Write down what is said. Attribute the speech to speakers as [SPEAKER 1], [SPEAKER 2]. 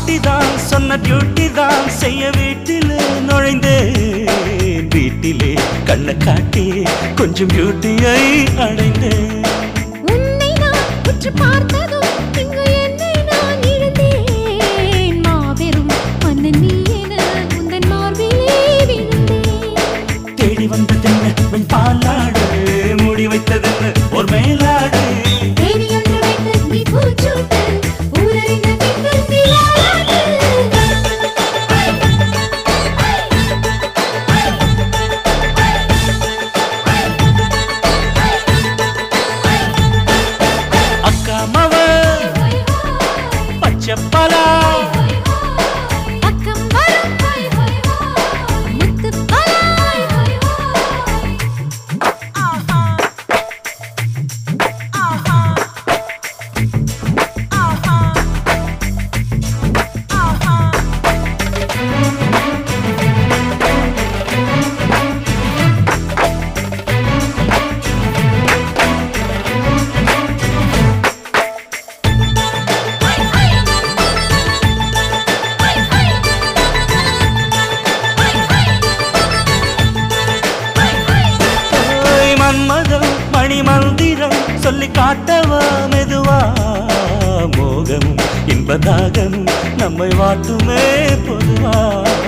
[SPEAKER 1] பாட்டி தான் சொன்ன டியூட்டி தான் செய்ய வீட்டில் நுழைந்தேன் வீட்டிலே கண்ணை காட்டி கொஞ்சம் பியூட்டியை அடைந்தேன்
[SPEAKER 2] உன்னை நான் உற்று பார்த்ததும் இங்கு என்னை நான் இழந்தேன் மாபெரும் மன்னன் நீ என உந்தன் மார்பிலே விழுந்தேன்
[SPEAKER 1] தேடி வந்ததென்ன வெண் பாலாடு மூடி வைத்ததென்ன ஒரு மேலாடு
[SPEAKER 2] தேடி ஒன்று வைத்து நீ பூச்சூட்டு ஊரறிந்த பின்பு நிலாடு
[SPEAKER 1] அக்கா மவ பச்சைப்பலா
[SPEAKER 2] பக்கம் வரும் ஹோய் ஹோய் ஹோய் முத்து பலாய் ஹோய் ஹோய்
[SPEAKER 1] ஓய் மன்மதம் மணி மந்திரம் சொல்லி காட்டவா மெதுவா மோகமும் இன்பதாகமும் நம்மை வாட்டுமே பொதுவா